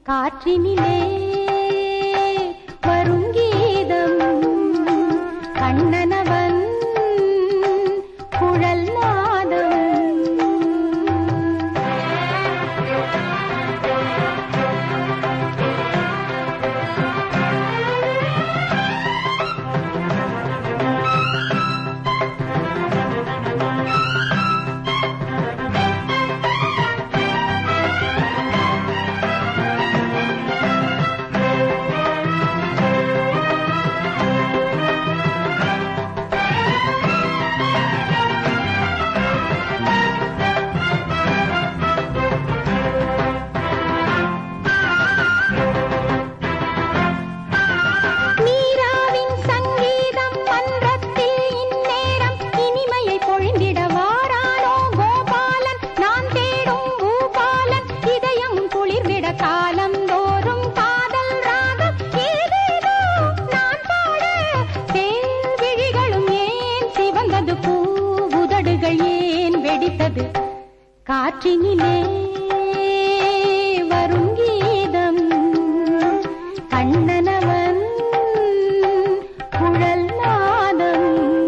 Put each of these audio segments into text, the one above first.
காற்றினிலே வரும் கீதம் கண்ணனவன் குழல் நாதம் நீராவின் சங்கீதம் மன்றத்தில் இந்நேரம் இனிமையை பொழிந்திட வாரானோ கோபாலன் நான் தேடும் பூபாலன் இதயம் குளிர்விட காலம் தோறும் காதல் ராகம் ஏதேதோ நான் பாட தேன் விழிகளும் ஏன் சிவந்தது பூவுதடுகள் ஏன் வெடித்தது காற்றினிலே வரும் கீதம் கண்ணனவன் குழல் நாதம்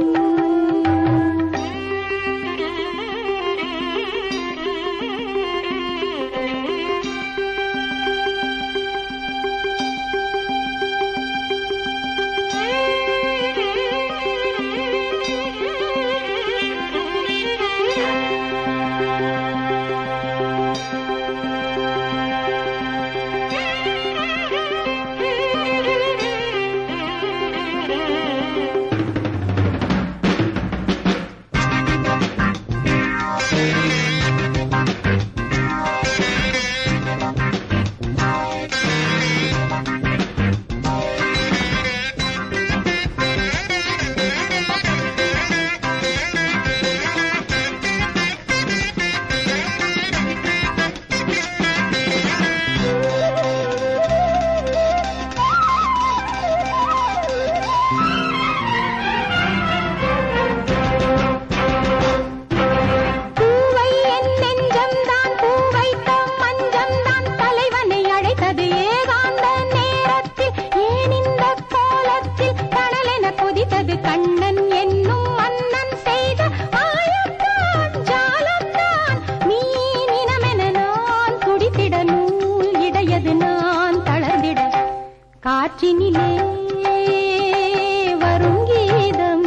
பூவை என் நெஞ்சம்தான் பூவைத்த மஞ்சம்தான் தலைவனை அழைத்தது ஏகாந்த நேரத்தில் ஏன் இந்த கோலத்தில் கடலென கொதித்தது கண்ணன் என்னும் மன்னன் செய்த ஆயத்தான் ஜாலத்தான் மீனினமென நான் துடித்திட நூல் இடையது நான் தளர்ந்திட காற்றினிலே வரும் கீதம்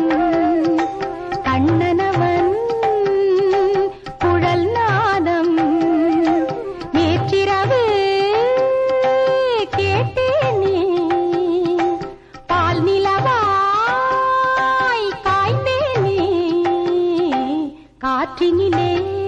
கண்ணனவன் குழல் நாதம் நேற்றிரவு கேட்டேனே பால் நிலவாய் காய்ந்தேனே காற்றினிலே